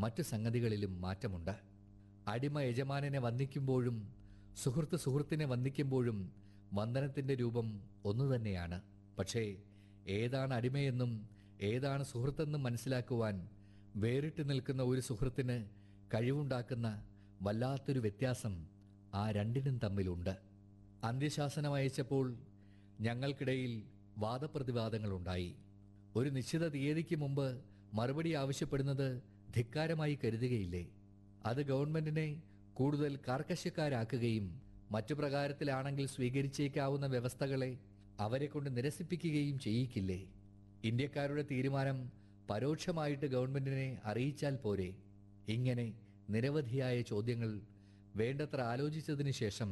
മറ്റു സംഗതികളിലും മാറ്റമുണ്ട് അടിമ യജമാനനെ വന്ദിക്കുമ്പോഴും സുഹൃത്ത് സുഹൃത്തിനെ വന്ദിക്കുമ്പോഴും വന്ദനത്തിന്റെ രൂപം ഒന്നു തന്നെയാണ് പക്ഷേ ഏതാണ് അടിമയെന്നും ഏതാണ് സുഹൃത്തെന്നും മനസ്സിലാക്കുവാൻ വേറിട്ട് നിൽക്കുന്ന ഒരു സുഹൃത്തിന് കഴിവുണ്ടാക്കുന്ന വല്ലാത്തൊരു വ്യത്യാസം ആ രണ്ടിനും തമ്മിലുണ്ട് അന്ത്യശാസനം അയച്ചപ്പോൾ ഞങ്ങൾക്കിടയിൽ വാദപ്രതിവാദങ്ങളുണ്ടായി ഒരു നിശ്ചിത തീയതിക്ക് മുമ്പ് മറുപടി ആവശ്യപ്പെടുന്നത് ധിക്കാരമായി കരുതുകയില്ലേ അത് ഗവൺമെന്റിനെ കൂടുതൽ കാർക്കശ്യക്കാരാക്കുകയും മറ്റു പ്രകാരത്തിലാണെങ്കിൽ സ്വീകരിച്ചേക്കാവുന്ന വ്യവസ്ഥകളെ അവരെ കൊണ്ട് നിരസിപ്പിക്കുകയും ചെയ്യിക്കില്ലേ ഇന്ത്യക്കാരുടെ തീരുമാനം പരോക്ഷമായിട്ട് ഗവൺമെന്റിനെ അറിയിച്ചാൽ പോരെ ഇങ്ങനെ നിരവധിയായ ചോദ്യങ്ങൾ വേണ്ടത്ര ആലോചിച്ചതിന് ശേഷം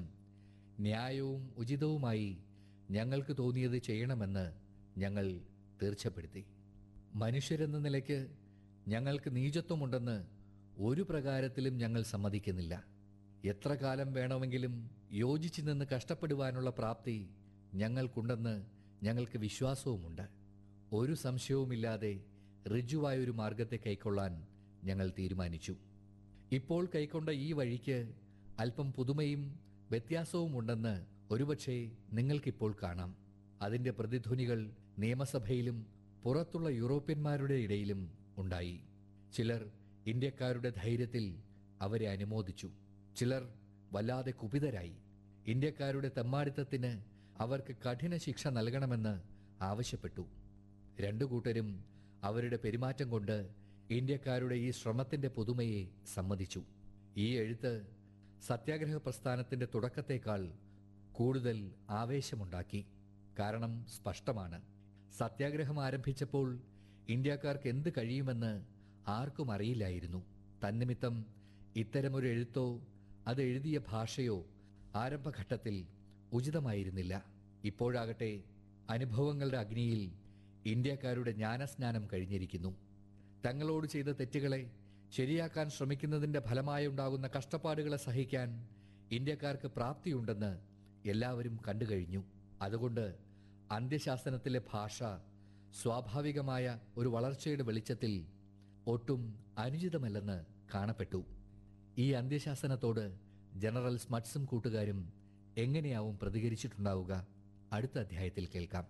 ന്യായവും ഉചിതവുമായി ഞങ്ങൾക്ക് തോന്നിയത് ചെയ്യണമെന്ന് ഞങ്ങൾ തീർച്ചപ്പെടുത്തി മനുഷ്യരെന്ന നിലയ്ക്ക് ഞങ്ങൾക്ക് നീചത്വമുണ്ടെന്ന് ഒരു പ്രകാരത്തിലും ഞങ്ങൾ സമ്മതിക്കുന്നില്ല എത്ര കാലം വേണമെങ്കിലും യോജിച്ചു നിന്ന് കഷ്ടപ്പെടുവാനുള്ള പ്രാപ്തി ഞങ്ങൾക്കുണ്ടെന്ന് ഞങ്ങൾക്ക് വിശ്വാസവുമുണ്ട് ഒരു സംശയവുമില്ലാതെ ഋജുവായൊരു മാർഗത്തെ കൈക്കൊള്ളാൻ ഞങ്ങൾ തീരുമാനിച്ചു ഇപ്പോൾ കൈക്കൊണ്ട ഈ വഴിക്ക് അല്പം പുതുമയും വ്യത്യാസവും ഉണ്ടെന്ന് ഒരുപക്ഷെ നിങ്ങൾക്കിപ്പോൾ കാണാം അതിന്റെ പ്രതിധ്വനികൾ നിയമസഭയിലും പുറത്തുള്ള യൂറോപ്യന്മാരുടെ ഇടയിലും ഉണ്ടായി ചിലർ ഇന്ത്യക്കാരുടെ ധൈര്യത്തിൽ അവരെ അനുമോദിച്ചു ചിലർ വല്ലാതെ കുപിതരായി ഇന്ത്യക്കാരുടെ തെമ്മാടിത്തത്തിന് അവർക്ക് കഠിന ശിക്ഷ നൽകണമെന്ന് ആവശ്യപ്പെട്ടു രണ്ടു കൂട്ടരും അവരുടെ പെരുമാറ്റം കൊണ്ട് ഇന്ത്യക്കാരുടെ ഈ ശ്രമത്തിന്റെ പുതുമയെ സമ്മതിച്ചു ഈ എഴുത്ത് സത്യാഗ്രഹ പ്രസ്ഥാനത്തിന്റെ തുടക്കത്തേക്കാൾ കൂടുതൽ ആവേശമുണ്ടാക്കി കാരണം സ്പഷ്ടമാണ് സത്യാഗ്രഹം ആരംഭിച്ചപ്പോൾ ഇന്ത്യക്കാർക്ക് എന്ത് കഴിയുമെന്ന് ആർക്കും അറിയില്ലായിരുന്നു തന്നിമിത്തം ഇത്തരമൊരു എഴുത്തോ അത് എഴുതിയ ഭാഷയോ ആരംഭഘട്ടത്തിൽ ഉചിതമായിരുന്നില്ല ഇപ്പോഴാകട്ടെ അനുഭവങ്ങളുടെ അഗ്നിയിൽ ഇന്ത്യക്കാരുടെ ജ്ഞാനസ്നാനം കഴിഞ്ഞിരിക്കുന്നു തങ്ങളോട് ചെയ്ത തെറ്റുകളെ ശരിയാക്കാൻ ശ്രമിക്കുന്നതിന്റെ ഫലമായി ഉണ്ടാകുന്ന കഷ്ടപ്പാടുകളെ സഹിക്കാൻ ഇന്ത്യക്കാർക്ക് പ്രാപ്തിയുണ്ടെന്ന് എല്ലാവരും കണ്ടു കഴിഞ്ഞു അതുകൊണ്ട് അന്ത്യശാസനത്തിലെ ഭാഷ സ്വാഭാവികമായ ഒരു വളർച്ചയുടെ വെളിച്ചത്തിൽ ഒട്ടും അനുചിതമല്ലെന്ന് കാണപ്പെട്ടു ഈ അന്ത്യശാസനത്തോട് ജനറൽ സ്മട്സും കൂട്ടുകാരും എങ്ങനെയാവും പ്രതികരിച്ചിട്ടുണ്ടാവുക അടുത്ത അധ്യായത്തിൽ കേൾക്കാം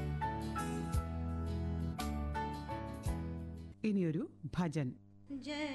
ഇനിയൊരു ഭജൻ जय